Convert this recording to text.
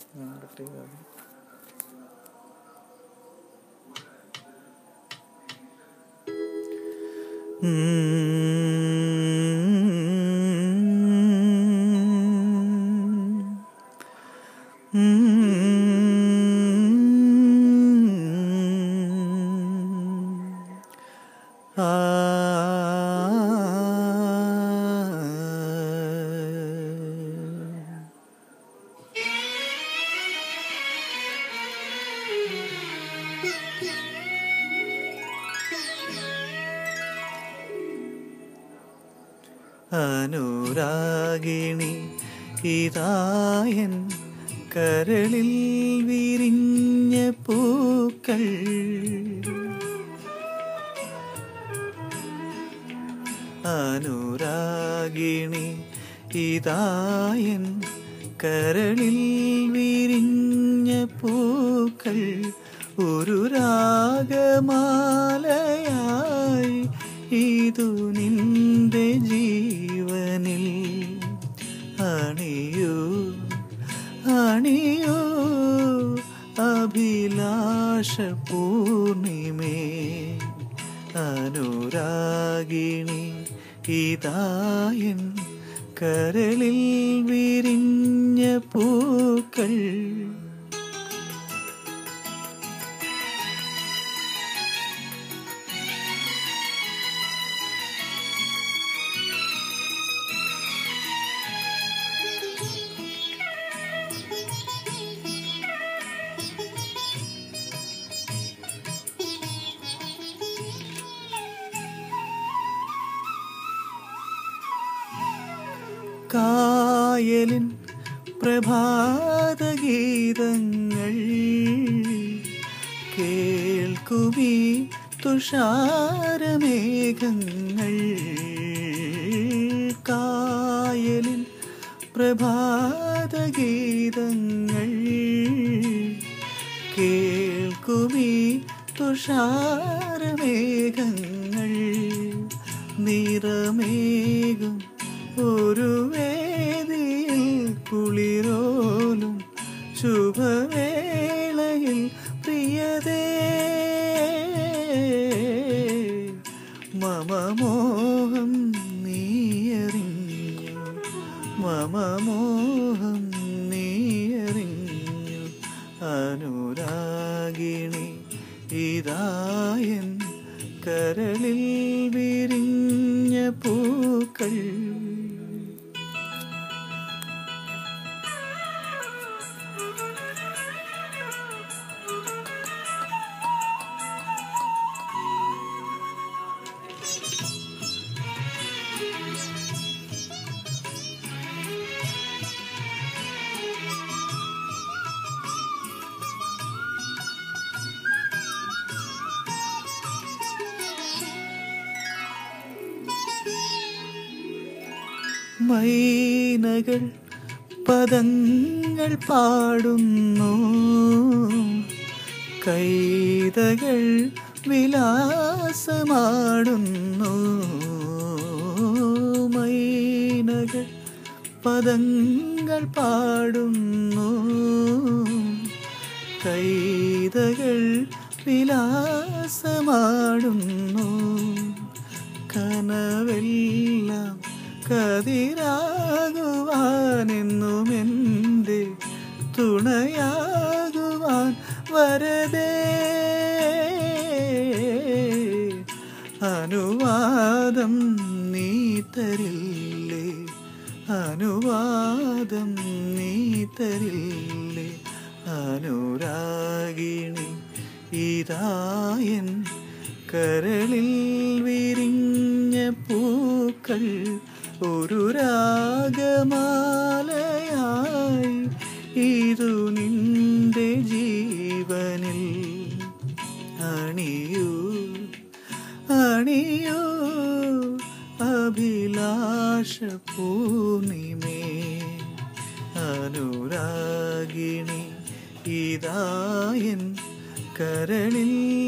ഞാൻ കട്ട് ചെയ്താൽ ആ അനുരാഗിണി ഇതായൻ കരളിൽ വിരിഞ്ഞ പൂക്കൾ അനുരാഗിണി ഇതായൻ കരളിൽ വിരിഞ്ഞ പൂക്കൾ ഒരു രാഗമാലയായി ഇതു നിന്റെ ജീവനിൽ അണിയൂ അണിയൂ അഭിലാഷ പൂർണിമേ അനുരാഗിണി ഇതായൻ കരളിൽ വിരിഞ്ഞ പൂക്കൾ കായലിൻ പ്രഭാതഗീതങ്ങൾ കേൾക്കുമീ തുഷാരമേഘങ്ങൾ കായലിൻ പ്രഭാതഗീതങ്ങൾ കേൾക്കുമീ തുഷാരമേഘങ്ങൾ നിറമേകും ഒരു വേദിയിൽ കുളിരോലും ശുഭവേളയിൽ പ്രിയതേ മമ മോഹം നീയറിഞ്ഞു മമ മോഹം നീയറിഞ്ഞു അനുരാഗിണി ഇതായൻ കരളിൽ വിരിഞ്ഞ പൂക്കൾ മൈനകൾ പദങ്ങൾ പാടുന്നു കൈതകൾ വിലാസമാടുന്നു മൈനകൾ പദങ്ങൾ പാടുന്നു കൈതകൾ വിലാസമാടുന്നു കനവെല്ലാം കതിരാകുവാനെന്നും എൻ്റെ തുണയാകുവാൻ വരതേ അനുവാദം നീ തരില്ലേ അനുവാദം നീ തരില്ലേ അനുരാഗിണി ഇതായൻ കരളിൽ വിരിഞ്ഞ പൂക്കൾ ഒരു രാഗമാലയായി ഇതു നിന്റെ ജീവനിൽ അണിയൂ അണിയൂ അഭിലാഷ പൂർണിമേ അനുരാഗിണി ഇതായൻ കരളിൽ